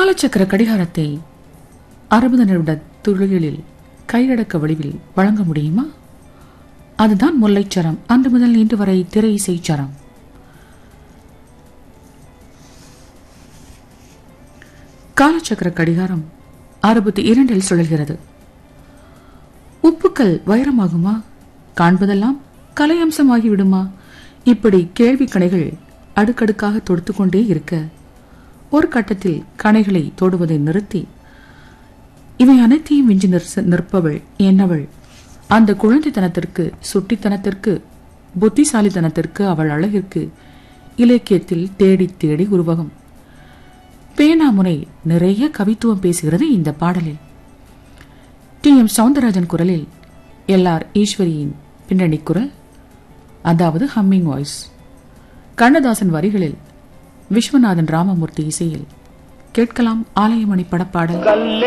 காலச்சக்கர கடிகாரத்தை அறுபது நிமிட துளிகளில் கையடக்க வடிவில் வழங்க முடியுமா அதுதான் முல்லைச்சரம் அன்று முதல் இன்று வரை திரை இசைச்சரம் காலச்சக்கர கடிகாரம் அறுபத்தி இரண்டில் சுழல்கிறது உப்புக்கள் வைரமாகுமா காண்பதெல்லாம் கலையம்சமாகி விடுமா இப்படி கேள்வி கணைகள் அடுக்கடுக்காக தொடுத்துக் கொண்டே இருக்க ஒரு கட்டத்தில் கணைகளை தொடுவதை நிறுத்தி இவை அனைத்தையும் மிஞ்சி நிற்ச- நிற்பவள் என்னவள் அந்த குழந்தைத்தனத்திற்கு சுட்டித்தனத்திற்கு புத்திசாலித்தனத்திற்கு அவள் அழகிற்கு இலக்கியத்தில் தேடி தேடி உருவகம் பேனாமுனை நிறைய கவித்துவம் பேசுகிறது இந்த பாடலில் டி எம் சவுந்தரராஜன் குரலில் எல் ஆர் ஈஸ்வரியின் பின்னணி குரல் அதாவது ஹம்மிங் வாய்ஸ் கண்ணதாசன் வரிகளில் விஸ்வநாதன் ராமமூர்த்தி இசையில் கேட்கலாம் ஆலயமணி படப்பாடல்